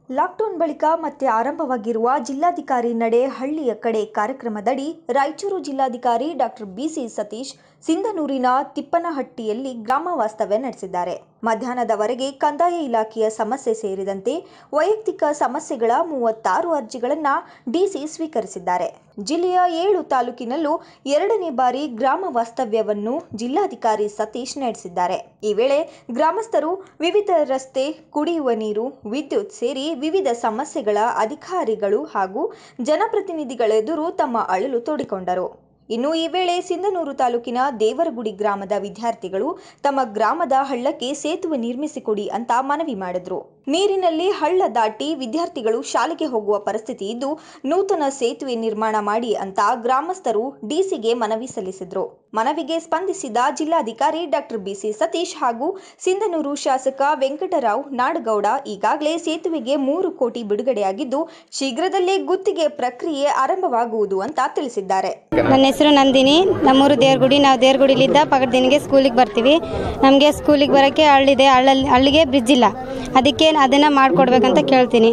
Lockdown ಬಳಿಕ ಮತ್ತೆ ಆರಂಭವಾಗಿರುವ ಜಿಲ್ಲಾಧಿಕಾರಿ ನಡೆ ಹಳ್ಳಿಯ ಕಡೆ ಕಾರ್ಯಕ್ರಮದಡಿ ರಾಯಚೂರು ಜಿಲ್ಲಾಧಿಕಾರಿ ಡಾಕ್ಟರ್ ಬಿಸಿ ಸತೀಶ್ ಸಿಂಧನೂರಿನ ತಿಪ್ಪನಹಟ್ಟಿಯಲ್ಲಿ ಗ್ರಾಮ ವಾಸ್ತವ್ಯ ನಡೆಸಿದ್ದಾರೆ ಮಧ್ಯಾಹ್ನದವರೆಗೆ ಕಂದಾಯ ಇಲಾಖೆಯ ಸಮಸ್ಯೆ ಸೇರಿದಂತೆ ವೈಯಕ್ತಿಕ ಸಮಸ್ಯೆಗಳ ಮೂವತ್ತಾರು ಅರ್ಜಿಗಳನ್ನು ಡಿಸಿ ಸ್ವೀಕರಿಸಿದ್ದಾರೆ ಜಿಲ್ಲೆಯ ಏಳು ತಾಲೂಕಿನಲ್ಲೂ ಎರಡನೇ ಬಾರಿ ಗ್ರಾಮ ವಾಸ್ತವ್ಯವನ್ನು ಜಿಲ್ಲಾಧಿಕಾರಿ ಸತೀಶ್ ನಡೆಸಿದ್ದಾರೆ ಈ ವೇಳೆ ಗ್ರಾಮಸ್ಥರು ವಿವಿಧ ರಸ್ತೆ ಕುಡಿಯುವ ನೀರು ವಿದ್ಯುತ್ ಸೇರಿ ವಿವಿಧ ಸಮಸ್ಯೆಗಳ ಅಧಿಕಾರಿಗಳು ಹಾಗೂ ಜನಪ್ರತಿನಿಧಿಗಳೆದುರು ತಮ್ಮ ಅಳಲು ತೋಡಿಕೊಂಡರು ಇನ್ನು ಈ ವೇಳೆ ಸಿಂಧನೂರು ತಾಲೂಕಿನ ದೇವರಗುಡಿ ಗ್ರಾಮದ ವಿದ್ಯಾರ್ಥಿಗಳು ತಮ್ಮ ಗ್ರಾಮದ ಹಳ್ಳಕ್ಕೆ ಸೇತುವೆ ನಿರ್ಮಿಸಿಕೊಡಿ ಅಂತ ಮನವಿ ಮಾಡಿದ್ರು ನೀರಿನಲ್ಲಿ ಹಳ್ಳ ದಾಟಿ ವಿದ್ಯಾರ್ಥಿಗಳು ಶಾಲೆಗೆ ಹೋಗುವ ಪರಿಸ್ಥಿತಿ ಇದ್ದು ನೂತನ ಸೇತುವೆ ನಿರ್ಮಾಣ ಮಾಡಿ ಅಂತ ಗ್ರಾಮಸ್ಥರು ಡಿಸಿಗೆ ಮನವಿ ಸಲ್ಲಿಸಿದ್ರು ಮನವಿಗೆ ಸ್ಪಂದಿಸಿದ ಜಿಲ್ಲಾಧಿಕಾರಿ ಡಾಕ್ಟರ್ ಬಿಸಿ ಸತೀಶ್ ಹಾಗೂ ಸಿಂಧನೂರು ಶಾಸಕ ವೆಂಕಟರಾವ್ ನಾಡಗೌಡ ಈಗಾಗಲೇ ಸೇತುವೆಗೆ ಮೂರು ಕೋಟಿ ಬಿಡುಗಡೆಯಾಗಿದ್ದು ಶೀಘ್ರದಲ್ಲೇ ಗುತ್ತಿಗೆ ಪ್ರಕ್ರಿಯೆ ಆರಂಭವಾಗುವುದು ಅಂತ ತಿಳಿಸಿದ್ದಾರೆ ನನ್ನ ಹೆಸರು ನಂದಿನಿ ನಮ್ಮೂರು ದೇವ್ರಗುಡಿ ನಾವು ದೇವ್ರಗುಡಿಲಿದ್ದ ಪಗಡ್ದಿನಿಗೆ ಸ್ಕೂಲಿಗೆ ಬರ್ತೀವಿ ನಮಗೆ ಸ್ಕೂಲಿಗೆ ಬರೋಕ್ಕೆ ಹಳ್ಳಿದೆ ಹಳ್ಳಲ್ಲಿ ಹಳ್ಳಿಗೆ ಬ್ರಿಡ್ಜ್ ಇಲ್ಲ ಅದಕ್ಕೆ ಅದನ್ನು ಮಾಡಿಕೊಡ್ಬೇಕಂತ ಕೇಳ್ತೀನಿ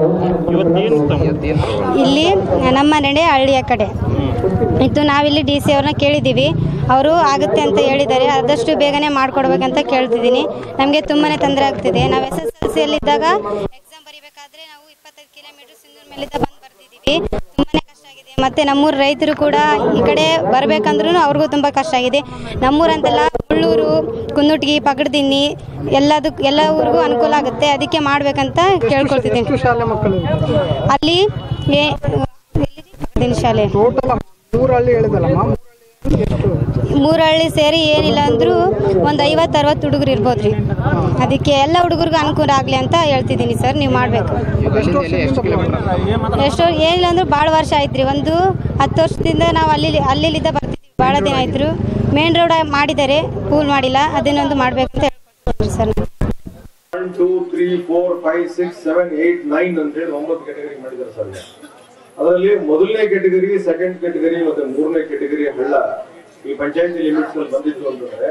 ಇಲ್ಲಿ ನಮ್ಮ ನಡೆ ಹಳ್ಳಿಯ ಕಡೆ ಇತ್ತು ನಾವಿಲ್ಲಿ ಡಿ ಸಿ ಅವ್ರನ್ನ ಕೇಳಿದ್ದೀವಿ ಅವರು ಆಗುತ್ತೆ ಅಂತ ಹೇಳಿದ್ದಾರೆ ಆದಷ್ಟು ಬೇಗನೆ ಮಾಡಿಕೊಡ್ಬೇಕಂತ ಕೇಳ್ತಿದ್ದೀನಿ ನಮಗೆ ತುಂಬಾ ತೊಂದರೆ ಆಗ್ತಿದೆ ನಾವು ಎಸ್ ಎಸ್ ಎಲ್ ಸಿಯಲ್ಲಿದ್ದಾಗ ಎಕ್ಸಾಮ್ ಬರೀಬೇಕಾದ್ರೆ ನಾವು ಇಪ್ಪತ್ತೈದು ಕಿಲೋಮೀಟರ್ ಸಿಂಧೂರು ಮೇಲಿಂದ ಬಂದು ಬರ್ತಿದ್ದೀವಿ ತುಂಬಾ ಕಷ್ಟ ಆಗಿದೆ ಮತ್ತು ನಮ್ಮೂರು ರೈತರು ಕೂಡ ಈ ಕಡೆ ಬರಬೇಕಂದ್ರೂ ಅವ್ರಿಗೂ ತುಂಬ ಕಷ್ಟ ಆಗಿದೆ ನಮ್ಮೂರಂತೆಲ್ಲ ಉಳ್ಳೂರು ಕುಂದುಟ್ಗಿ ಪಗಡ್ದಿನ್ನಿ ಎಲ್ಲದಕ್ಕೂ ಎಲ್ಲ ಊರಿಗೂ ಅನುಕೂಲ ಆಗುತ್ತೆ ಅದಕ್ಕೆ ಮಾಡಬೇಕಂತ ಕೇಳ್ಕೊಳ್ತಿದ್ದೀನಿ ಎಷ್ಟು ಶಾಲೆ ಮಕ್ಕಳು ಅಲ್ಲಿ ಏ ಎಲ್ಲಿದೆ? ಪಗಡ್ದಿನ್ನಿ ಶಾಲೆ ಟೋಟಲ್ ಮೂರು ಹಳ್ಳಿ ಹೇಳಿದಲ್ಲಮ್ಮ ಎಷ್ಟು ಮೂರಹಳ್ಳಿ ಸೇರಿ ಏನಿಲ್ಲ ಅಂದರೂ ಒಂದು ಐವತ್ತು ಅರವತ್ತು ಹುಡುಗರು ಇರ್ಬೋದು ರೀ ಅದಕ್ಕೆ ಎಲ್ಲ ಹುಡುಗರಿಗೂ ಅನುಕೂಲ ಆಗಲಿ ಅಂತ ಹೇಳ್ತಿದ್ದೀನಿ ಸರ್ ನೀವು ಮಾಡಬೇಕು ಎಷ್ಟು ವರ್ಷದಿಂದ plan? ಎಷ್ಟೋ ಏನಿಲ್ಲ ಅಂದ್ರೂ ಭಾಳ ವರ್ಷ ಆಯ್ತು ರೀ ಒಂದು ಹತ್ತು ವರ್ಷದಿಂದ ನಾವು ಅಲ್ಲಿ ಅಲ್ಲಿಲ್ಲಿದ್ದ ಬರ್ತಿದ್ದೀವಿ ಭಾಳ ದಿನ ಆಯ್ತು ಮೇನ್ ರೋಡ್ ಮಾಡಿದ್ದಾರೆ ಪೂಲ್ ಮಾಡಿಲ್ಲ ಅದನ್ನೊಂದು ಮಾಡಬೇಕು ಅಂತ ಹೇಳ್ಕೊಳ್ತೀನಿ ಸರ್ ನಾನು one two three four five six seven eight nine ಅಂತ ಹೇಳಿ ಒಂಬತ್ತು ಕೆಟಗರಿ ಮಾಡಿದ್ದಾರೆ ಸರ್ ಈಗ. ಅದರಲ್ಲಿ ಮೊದಲನೇ ಕೆಟಗರಿ ಸೆಕೆಂಡ್ ಕೆಟಗರಿ ಮತ್ತೆ ಮೂರನೇ ಕೆಟಗರಿ ಹಳ್ಳ ಈ ಪಂಚಾಯತಿ ಲಿಮಿಟ್ಸ್ ಅಲ್ಲಿ ಬಂದಿತ್ತು ಅಂತಂದ್ರೆ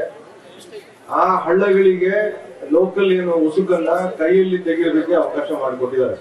ಆ ಹಳ್ಳಗಳಿಗೆ ಲೋಕಲ್ ಏನು ಉಸುಕನ್ನ ಕೈಯಲ್ಲಿ ತೆಗೆಯೋದಕ್ಕೆ ಅವಕಾಶ ಮಾಡಿಕೊಟ್ಟಿದ್ದಾರೆ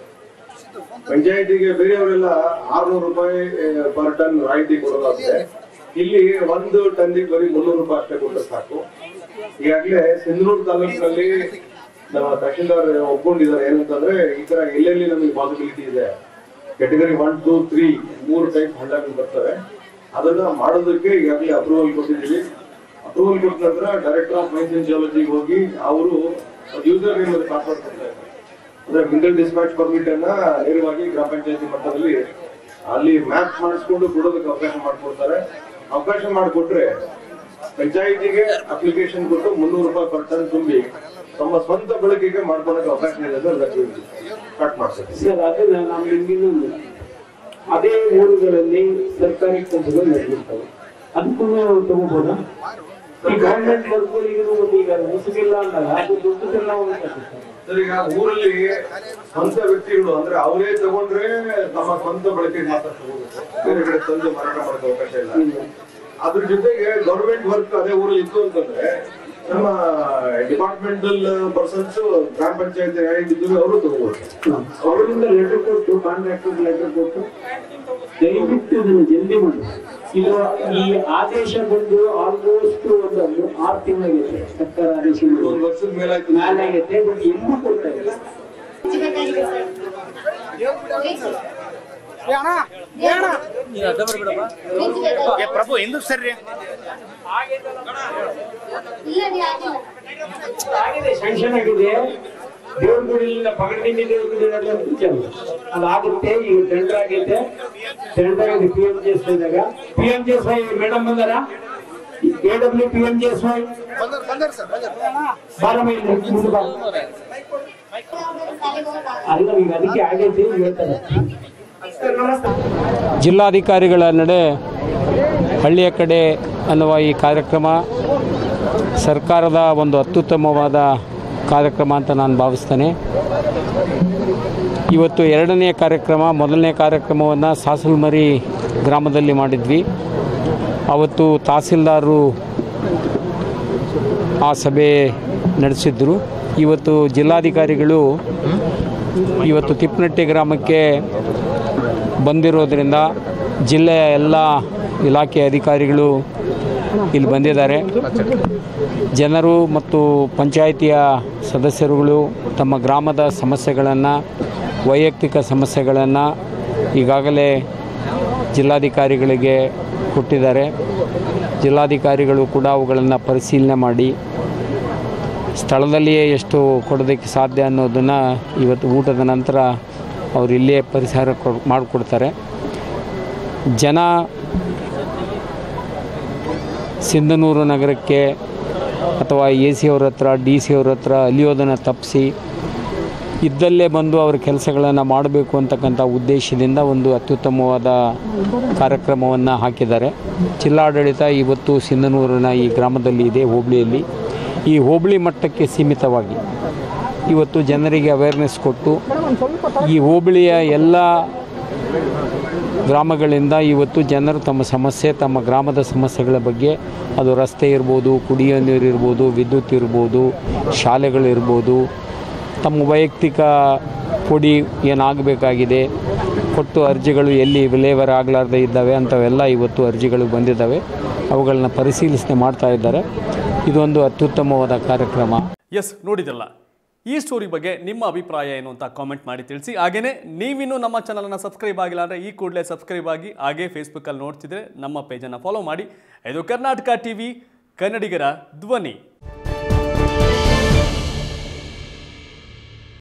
ಪಂಚಾಯತಿಗೆ ಬೇರೆಯವರೆಲ್ಲ ಆರ್ನೂರು ರೂಪಾಯಿ ಪರ್ ಟನ್ ರಾಯಿತಿ ಕೊಡೋದಾದ್ರೆ ಇಲ್ಲಿ ಒಂದು ಟನ್ನಿಗೆ ಬರೀ ಮುನ್ನೂರು ರೂಪಾಯಿ ಅಷ್ಟೇ ಕೊಟ್ಟರೆ ಸಾಕು ಈಗಾಗಲೇ ಸಿಂಧನೂರು ತಾಲೂಕಿನಲ್ಲಿ ನಮ್ಮ ತಹಶೀಲ್ದಾರ್ ಒಪ್ಕೊಂಡಿದ್ದಾರೆ ಏನಂತಂದ್ರೆ ಈ ತರ ಎಲ್ಲೆಲ್ಲಿ ನಮಗೆ ಪಾಸಿಬಿಲಿಟಿ ಇದೆ ಕೆಟಗರಿ ಒನ್ ಟೂ ತ್ರೀ ಮೂರು ಟೈಪ್ ಹಳ್ಳಗಳು ಬರ್ತವೆ ಅದನ್ನ ಮಾಡೋದಕ್ಕೆ ಈಗಾಗಲೇ ಅಪ್ರೂವಲ್ ಕೊಟ್ಟಿದ್ದೀವಿ ಅಪ್ರೂವಲ್ ಕೊಟ್ಟ ನಂತರ ಡೈರೆಕ್ಟರ್ ಆಫ್ ಮೈನ್ಸ್ ಅಂಡ್ ಜಿಯಾಲಜಿಗೆ ಹೋಗಿ ಅವರು ಯೂಸರ್ ನೇಮ್ ಟ್ರಾನ್ಸ್ಫರ್ ಕೊಡ್ತಾರೆ ಅಂದ್ರೆ ಮಿಡಲ್ ಡಿಸ್ಪ್ಯಾಚ್ ಪರ್ಮಿಟ್ ಅನ್ನ ನೇರವಾಗಿ ಗ್ರಾಮ ಪಂಚಾಯತಿ ಮಟ್ಟದಲ್ಲಿ ಅಲ್ಲಿ ಮ್ಯಾಪ್ ಮಾಡಿಸ್ಕೊಂಡು ಕೊಡೋದಕ್ಕೆ ಅವಕಾಶ ಮಾಡಿಕೊಡ್ತಾರೆ ಅವಕಾಶ ಮಾಡಿಕೊಟ್ರೆ ಪಂಚಾಯಿತಿಗೆ ಅಪ್ಲಿಕೇಶನ್ ಕೊಟ್ಟು ಮುನ್ನೂರು ರೂಪಾಯಿ ಪರ್ ಟನ್ ತುಂಬಿ ತಮ್ಮ ಸ್ವಂತ ಬಳಕೆಗೆ ಮಾಡ್ಕೊಳಕ್ಕೆ ಅವಕಾಶ ಇದೆ ಸರ್ ಸ್ಟಾರ್ಟ್ ಮಾಡ್ತಾರೆ ಸರ್ ಅದನ್ನ ನಾವು ಇನ್ನೊಂದು ಅದೇ ಊರುಗಳಲ್ಲಿ ಸರ್ಕಾರಿ ಕೆಲಸಗಳು ನಡೆದಿರ್ತವೆ ಅದಕ್ಕೂ ತಗೋಬೋದಾ ಈ ಗವರ್ಮೆಂಟ್ ವರ್ಕ್ಗಳಿಗೂ ಒಂದು ಈಗ ಮುಸುಗಿಲ್ಲ ಅಂದಾಗ ಅದು ದುಡ್ಡದೆಲ್ಲ ಹೋಗುತ್ತೆ ಸರ್ ಈಗ ಊರಲ್ಲಿ ಸ್ವಂತ ವ್ಯಕ್ತಿಗಳು ಅಂದ್ರೆ ಅವರೇ ತಗೊಂಡ್ರೆ ತಮ್ಮ ಸ್ವಂತ ಬಳಕೆಗೆ ಮಾತ್ರ ತಗೋಬೇಕು ಬೇರೆ ಕಡೆ ತಂದು ಮಾರಾಟ ಮಾಡಕ್ಕೆ ಅವಕಾಶ ಇಲ್ಲ ಅದ್ರ ಜೊತೆಗೆ ಗವರ್ಮೆಂಟ್ ವರ್ಕ್ ಅದೇ ಊರಲ್ಲಿ ಇತ್ತು ಅಂತಂದ್ರೆ ನಮ್ಮ ಡಿಪಾರ್ಟ್ಮೆಂಟಲ್ ಪರ್ಸನ್ಸ್ ಗ್ರಾಮ ಪಂಚಾಯತ್ ಇದ್ದೀವಿ ಅವರು ತಗೋಬಹುದು ಅವರಿಂದ ಲೆಟರ್ ಕೊಟ್ಟು ಕಾಂಟ್ರಾಕ್ಟರ್ ಲೆಟರ್ ಕೊಟ್ಟು ದಯವಿಟ್ಟು ಇದನ್ನು ಜಲ್ದಿ ಮಾಡಿ ಇದು ಈ ಆದೇಶ ಬಂದು ಆಲ್ಮೋಸ್ಟ್ ಒಂದು ಆರು ತಿಂಗಳಾಗೈತೆ ಸರ್ಕಾರ ಆದೇಶ ಒಂದು ಮಾಡಿ ವರ್ಷದ ಮೇಲಾಯ್ತು ಮೇಲೆ ಆಗೈತೆ ಬಟ್ ಎಲ್ಲೂ ಕೊಡ್ತಾ ಇಲ್ಲ ಏ ಪ್ರಭು ಹಿಂದೂ ಸರ್ರಿ ಸ್ಯಾಂಕ್ಷನ್ ಆಗಿದೆ ದೇವ್ರಗುಡಿಯಿಂದ ಪಗಡಿನಿಂದ ದೇವ್ರಗುಡಿ ಅದಾಗುತ್ತೆ ಈಗ ಟೆಂಡರ್ ಆಗೈತೆ ಟೆಂಡರ್ ಆಗಿದೆ ಪಿ ಎಂ ಜಿ ಎಸ್ ವೈದಾಗ P M G S Y madam ಬಂದಾರ A W P M G S Y ಬಾರಮ್ಮ ಇಲ್ಲಿ ಮುಂದೆ ಬಾ. ಅಲ್ಲ ಈಗ ಅದಕ್ಕೆ ಆಗೈತೆ ಈಗ ಹೇಳ್ತಾರೆ ಜಿಲ್ಲಾಧಿಕಾರಿಗಳ ನಡೆ ಹಳ್ಳಿಯ ಕಡೆ ಅನ್ನುವ ಈ ಕಾರ್ಯಕ್ರಮ ಸರ್ಕಾರದ ಒಂದು ಅತ್ಯುತ್ತಮವಾದ ಕಾರ್ಯಕ್ರಮ ಅಂತ ನಾನು ಭಾವಿಸ್ತೇನೆ ಇವತ್ತು ಎರಡನೇ ಕಾರ್ಯಕ್ರಮ ಮೊದಲನೇ ಕಾರ್ಯಕ್ರಮವನ್ನು ಸಾಸಲ್ಮರಿ ಗ್ರಾಮದಲ್ಲಿ ಮಾಡಿದ್ವಿ ಅವತ್ತು ತಹಸೀಲ್ದಾರರು ಆ ಸಭೆ ನಡೆಸಿದ್ರು ಇವತ್ತು ಜಿಲ್ಲಾಧಿಕಾರಿಗಳು ಇವತ್ತು ತಿಪ್ಪನಟ್ಟಿ ಗ್ರಾಮಕ್ಕೆ ಬಂದಿರೋದ್ರಿಂದ ಜಿಲ್ಲೆಯ ಎಲ್ಲ ಇಲಾಖೆ ಅಧಿಕಾರಿಗಳು ಇಲ್ಲಿ ಬಂದಿದ್ದಾರೆ ಜನರು ಮತ್ತು ಪಂಚಾಯಿತಿಯ ಸದಸ್ಯರುಗಳು ತಮ್ಮ ಗ್ರಾಮದ ಸಮಸ್ಯೆಗಳನ್ನು ವೈಯಕ್ತಿಕ ಸಮಸ್ಯೆಗಳನ್ನು ಈಗಾಗಲೇ ಜಿಲ್ಲಾಧಿಕಾರಿಗಳಿಗೆ ಕೊಟ್ಟಿದ್ದಾರೆ ಜಿಲ್ಲಾಧಿಕಾರಿಗಳು ಕೂಡ ಅವುಗಳನ್ನು ಪರಿಶೀಲನೆ ಮಾಡಿ ಸ್ಥಳದಲ್ಲಿಯೇ ಎಷ್ಟು ಕೊಡೋದಕ್ಕೆ ಸಾಧ್ಯ ಅನ್ನೋದನ್ನು ಇವತ್ತು ಊಟದ ನಂತರ ಅವರು ಇಲ್ಲೇ ಪರಿಹಾರ ಕೊ ಮಾಡಿಕೊಡ್ತಾರೆ ಜನ ಸಿಂಧನೂರು ನಗರಕ್ಕೆ ಅಥವಾ ಎ ಸಿ ಅವ್ರ ಹತ್ರ ಡಿ ಸಿ ಅವ್ರ ಹತ್ರ ಅಲಿಯೋದನ್ನು ತಪ್ಪಿಸಿ ಇದ್ದಲ್ಲೇ ಬಂದು ಅವರ ಕೆಲಸಗಳನ್ನು ಮಾಡಬೇಕು ಅಂತಕ್ಕಂಥ ಉದ್ದೇಶದಿಂದ ಒಂದು ಅತ್ಯುತ್ತಮವಾದ ಕಾರ್ಯಕ್ರಮವನ್ನು ಹಾಕಿದ್ದಾರೆ ಜಿಲ್ಲಾಡಳಿತ ಇವತ್ತು ಸಿಂಧನೂರಿನ ಈ ಗ್ರಾಮದಲ್ಲಿ ಇದೆ ಹೋಬಳಿಯಲ್ಲಿ ಈ ಹೋಬಳಿ ಮಟ್ಟಕ್ಕೆ ಸೀಮಿತವಾಗಿ ಇವತ್ತು ಜನರಿಗೆ ಅವೇರ್ನೆಸ್ ಕೊಟ್ಟು ಈ ಹೋಬಳಿಯ ಎಲ್ಲ ಗ್ರಾಮಗಳಿಂದ ಇವತ್ತು ಜನರು ತಮ್ಮ ಸಮಸ್ಯೆ ತಮ್ಮ ಗ್ರಾಮದ ಸಮಸ್ಯೆಗಳ ಬಗ್ಗೆ ಅದು ರಸ್ತೆ ಇರ್ಬೋದು ಕುಡಿಯೋ ನೀರು ಇರ್ಬೋದು ವಿದ್ಯುತ್ ಇರ್ಬೋದು ಶಾಲೆಗಳಿರ್ಬೋದು ತಮ್ಮ ವೈಯಕ್ತಿಕ ಕೊಡಿ ಏನಾಗಬೇಕಾಗಿದೆ ಕೊಟ್ಟು ಅರ್ಜಿಗಳು ಎಲ್ಲಿ ವಿಲೇವಾರಿ ಆಗಲಾರ್ದೆ ಇದ್ದಾವೆ ಅಂಥವೆಲ್ಲ ಇವತ್ತು ಅರ್ಜಿಗಳು ಬಂದಿದ್ದಾವೆ ಅವುಗಳನ್ನ ಪರಿಶೀಲಿಸಣೆ ಮಾಡ್ತಾ ಇದ್ದಾರೆ ಇದೊಂದು ಅತ್ಯುತ್ತಮವಾದ ಕಾರ್ಯಕ್ರಮ ಎಸ್ ನೋಡಿದ್ರಲ್ಲ ಈ ಸ್ಟೋರಿ ಬಗ್ಗೆ ನಿಮ್ಮ ಅಭಿಪ್ರಾಯ ಏನು ಅಂತ ಕಾಮೆಂಟ್ ಮಾಡಿ ತಿಳಿಸಿ ಹಾಗೆಯೇ ನೀವಿನ್ನೂ ನಮ್ಮ ಚಾನಲನ್ನು ಸಬ್ಸ್ಕ್ರೈಬ್ ಆಗಿಲ್ಲ ಅಂದರೆ ಈ ಕೂಡಲೇ ಸಬ್ಸ್ಕ್ರೈಬ್ ಆಗಿ ಹಾಗೇ ಫೇಸ್ಬುಕ್ಕಲ್ಲಿ ನೋಡ್ತಿದ್ರೆ ನಮ್ಮ ಪೇಜನ್ನು ಫಾಲೋ ಮಾಡಿ ಇದು ಕರ್ನಾಟಕ ಟಿ ವಿ ಕನ್ನಡಿಗರ ಧ್ವನಿ